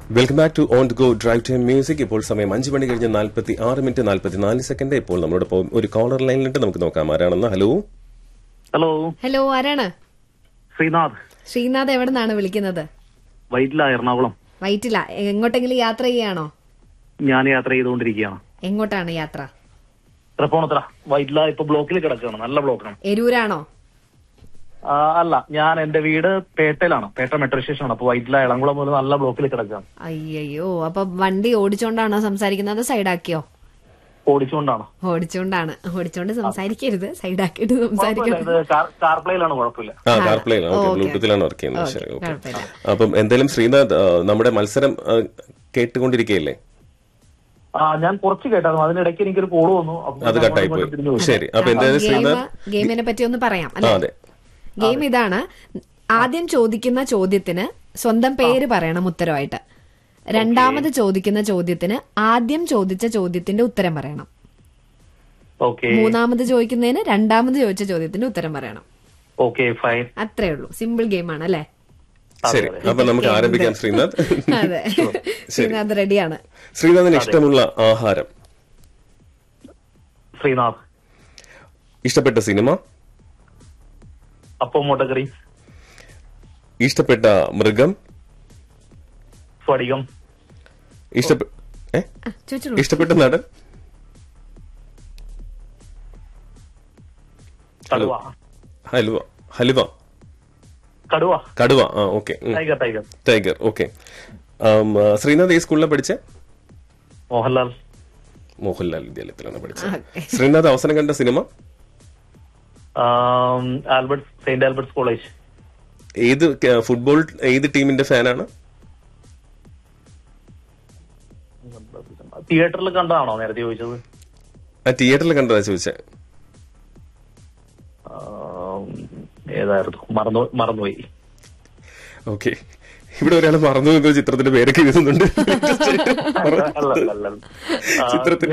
Welcome back to on go drive time music ഇപ്പോൾ സമയം അഞ്ച് മണി കഴിഞ്ഞ് നാൽപ്പത്തി ആറ് മിനിറ്റ് നാൽപ്പത്തി നാല് സെക്കൻഡ് ഇപ്പോൾ നമ്മളോടൊപ്പം ഒരു കോളർ ലൈനിലിട്ട് നമുക്ക് നോക്കാം ആരാണെന്ന് ഹലോ ഹലോ ഹലോ ആരാണ് ശ്രീനാഥ് ശ്രീനാഥ് എവിടെ നിന്നാണ് വിളിക്കുന്നത് വൈറ്റില എറണാകുളം വൈറ്റില എങ്ങോട്ടെങ്കിലും യാത്ര ചെയ്യാണോ ഞാൻ യാത്ര ചെയ്തുകൊണ്ടിരിക്കുകയാണ് എങ്ങോട്ടാണ് യാത്ര തൃപ്പൂണിത്തറ വൈറ്റില ഇപ്പൊ ബ്ലോക്കിൽ കിടക്കുകയാണ് നല്ല ബ്ലോക്കാണ് എരൂരാണോ ആ, അല്ല ഞാൻ എന്റെ വീട് പേട്ടയിലാണ് പേട്ട മെട്രോ സ്റ്റേഷനാണ് അപ്പൊ വൈറ്റില ഇളംകുളം മുതൽ നല്ല ബ്ലോക്കിൽ കിടക്കുകയാണ് അയ്യോ അപ്പൊ വണ്ടി ഓടിച്ചോണ്ടാണോ സംസാരിക്കുന്നത് സൈഡാക്കിയോ ഓടിച്ചുകൊണ്ടാണ് ഓടിച്ചോണ്ടാണ് ഓടിച്ചോണ്ട് സംസാരിക്കരുത് സൈഡാക്കിയിട്ട് കുഴപ്പമില്ല, സംസാരിക്കണം ഇത് കാർ- കാർപ്ലേയിലാണ് കുഴപ്പമില്ല ആ കാർപ്ലേയിലാണ് ഓക്കെ ഓക്കെ. ബ്ലൂടൂത്തിലാണ് വർക്ക് ചെയ്യുന്നത് ശരി ഓക്കെ കുഴപ്പമില്ല. അപ്പം എന്തായാലും ശ്രീനാഥ് ആ, നമ്മുടെ മത്സരം ആ, കേട്ടുകൊണ്ടിരിക്കുകയല്ലേ ആ ഞാൻ കുറച്ച് കേട്ടായിരുന്നു അതിനിടയ്ക്ക് എനിക്കൊരു കോള് വന്നു അപ്പൊ അത് ഞാൻ കട്ടായി അങ്ങോട്ട് പോയി തിരിഞ്ഞു പോയി. ശരി അപ്പൊ എന്തായാലും ഗെയിം ശ്രീനാഥ് ഗെയിമിനെ പറ്റി ഒന്ന് പറയാം ആ അല്ലെ അതെ ഗെയിം ഇതാണ് ആദ്യം ചോദിക്കുന്ന ചോദ്യത്തിന് സ്വന്തം പേര് പറയണം ഉത്തരവായിട്ട് രണ്ടാമത് ചോദിക്കുന്ന ചോദ്യത്തിന് ആദ്യം ചോദിച്ച ചോദ്യത്തിന്റെ ഉത്തരം പറയണം ഓക്കെ മൂന്നാമത് ചോദിക്കുന്നതിന് രണ്ടാമത് ചോദിച്ച ചോദ്യത്തിന്റെ ഉത്തരം പറയണം ഓക്കെ ഫൈൻ അത്രേ ഉള്ളൂ സിമ്പിൾ ഗെയിമാണ് അല്ലേ ശരി അപ്പൊ നമുക്ക് ആരംഭിക്കാം ശ്രീനാഥ് അതെ ശ്രീനാഥ് റെഡിയാണ് ശ്രീനാഥിന് ഇഷ്ടമുള്ള ആഹാരം ശ്രീനാഥ് ഇഷ്ടപ്പെട്ട സിനിമ അപ്പം മുട്ടക്കറി ഇഷ്ടപ്പെട്ട മൃഗം സ്ഫടികം ഇഷ്ടപ്പെട്ട ഏ ആ, ചോദിച്ചോളൂ ഇഷ്ടപ്പെട്ട നടൻ കടുവ ഹലുവ ഹലുവ കടുവ കടുവ ആ okay tiger tiger tiger okay Srinath ഈ സ്കൂളിലാണ് പഠിച്ച മോഹൻലാൽ മോഹൻലാൽ വിദ്യാലയത്തിലാണ് പഠിച്ചത് ഓക്കെ. ശ്രീനാഥ് അവസരം കണ്ട സിനിമ ആം, ആൽബർട്ട് സെയിന്റ് ആൽബർട്ട്സ് കോളേജ് ഏത് ക- ഫുട്ബോൾ ഏത് ടീമിന്റെ ഫാനാണ് തിയേറ്ററിൽ കണ്ടതാണോ നേരത്തെ ചോദിച്ചത് ആ തിയേറ്ററിൽ കണ്ടതാ ചോദിച്ചേ ആം, ഏതായിരുന്നു മറന്നു മറന്നുപോയി ഓക്കെ ഇവിടെ ഒരാൾ മറന്നു എന്തോ ചിത്രത്തിന്റെ പേരൊക്കെ എഴുതുന്നുണ്ട് അല്ല, അല്ല, അല്ല. ആ, ചിത്രത്തിന്റെ